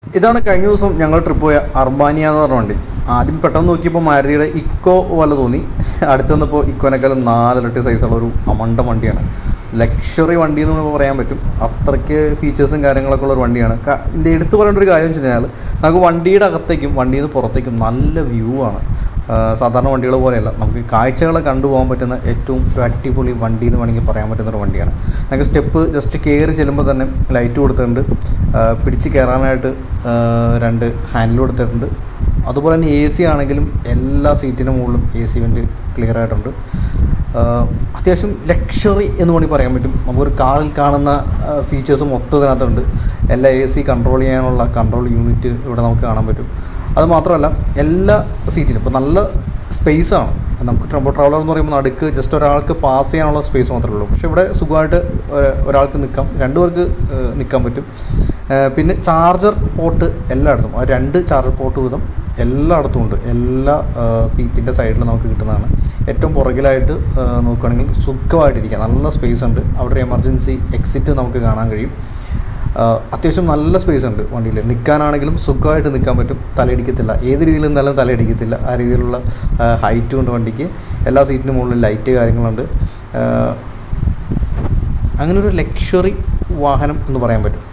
ഇതാണ് കഴിഞ്ഞ ദിവസം ഞങ്ങൾ ട്രിപ്പ് പോയ അർബാനിയ എന്ന് പറഞ്ഞ വണ്ടി ആദ്യം പെട്ടെന്ന് നോക്കിയപ്പോൾ മാരുതിയുടെ ഇക്കോ പോലെ തോന്നി അടുത്ത് വന്നപ്പോൾ ഇക്കോനേക്കാളും നാലിരട്ടി സൈസുള്ള ഒരു അമണ്ട വണ്ടിയാണ് ലക്ഷറി വണ്ടി എന്ന് നമുക്ക് പറയാൻ പറ്റും അത്രയ്ക്ക് ഫീച്ചേഴ്സും കാര്യങ്ങളൊക്കെ ഉള്ള ഒരു വണ്ടിയാണ് ക- ഇതിൻ്റെ എടുത്തു പറയേണ്ട ഒരു കാര്യം വെച്ച് കഴിഞ്ഞാൽ നമുക്ക് വണ്ടിയുടെ അകത്തേക്കും വണ്ടിയിൽ നിന്ന് പുറത്തേക്കും നല്ല വ്യൂ ആണ് ആ, സാധാരണ വണ്ടികൾ പോലെയല്ല നമുക്ക് കാഴ്ചകളെ കണ്ടുപോകാൻ പറ്റുന്ന ഏറ്റവും ഒരു അടിപൊളി വണ്ടി എന്ന് വേണമെങ്കിൽ പറയാൻ പറ്റുന്ന ഒരു വണ്ടിയാണ് നമുക്ക് സ്റ്റെപ്പ് ജസ്റ്റ് കയറി ചെല്ലുമ്പോൾ തന്നെ ലൈറ്റ് കൊടുത്തിട്ടുണ്ട് ആ, പിടിച്ച് കയറാനായിട്ട് ആ, രണ്ട് ഹാൻഡിൽ കൊടുത്തിട്ടുണ്ട് അതുപോലെ തന്നെ എ സി ആണെങ്കിലും എല്ലാ സീറ്റിൻ്റെ മുകളിലും എ സി വെൻ്റ് ക്ലിയർ ആയിട്ടുണ്ട് ആ, അത്യാവശ്യം ലക്ഷറി എന്ന് വേണമെങ്കിൽ പറയാൻ പറ്റും നമുക്കൊരു കാറിൽ കാണുന്ന ഫീച്ചേഴ്സ് മൊത്തം ഇതിനകത്തുണ്ട് എല്ലാ എ സി കൺട്രോൾ ചെയ്യാനുള്ള കൺട്രോൾ യൂണിറ്റ് ഇവിടെ നമുക്ക് കാണാൻ പറ്റും അത് മാത്രമല്ല എല്ലാ സീറ്റിലും ഇപ്പോൾ നല്ല സ്പേസ് ആണ് നമുക്ക് ടെമ്പോ ട്രാവലർ എന്ന് പറയുമ്പോൾ നടുക്ക് ജസ്റ്റ് ഒരാൾക്ക് പാസ് ചെയ്യാനുള്ള സ്പേസ് മാത്രമേ ഉള്ളൂ പക്ഷേ ഇവിടെ സുഖമായിട്ട് ഒ- ഒരാൾക്ക് നിൽക്കാം രണ്ടുപേർക്ക് ഏഹ്, നിൽക്കാൻ പറ്റും ഏഹ്, പിന്നെ ചാർജർ പോർട്ട് എല്ലായിടത്തും ആ രണ്ട് ചാർജർ പോർട്ട് വീതം എല്ലായിടത്തും ഉണ്ട് എല്ലാ സീറ്റിൻ്റെ സൈഡിൽ നമുക്ക് കിട്ടുന്നതാണ് ഏറ്റവും പുറകിലായിട്ട് ഏഹ്, നോക്കുകയാണെങ്കിൽ സുഖമായിട്ടിരിക്കാം നല്ല സ്പേസ് ഉണ്ട് അവിടെ ഒരു എമർജൻസി എക്സിറ്റ് നമുക്ക് കാണാൻ കഴിയും ആഹ് അത്യാവശ്യം നല്ല സ്പേസ് ഉണ്ട് വണ്ടിയിൽ നിൽക്കാനാണെങ്കിലും സുഖമായിട്ട് നിൽക്കാൻ പറ്റും തലയിടിക്കത്തില്ല ഏത് രീതിയിൽ നിന്നാലും തലയിടിക്കത്തില്ല ആ രീതിയിലുള്ള ഹൈറ്റും ഉണ്ട് വണ്ടിക്ക് എല്ലാ സീറ്റിനും മുകളിൽ ലൈറ്റ് കാര്യങ്ങളുണ്ട് ആഹ് അങ്ങനെ ഒരു ലക്ഷറി വാഹനം എന്ന് പറയാൻ പറ്റും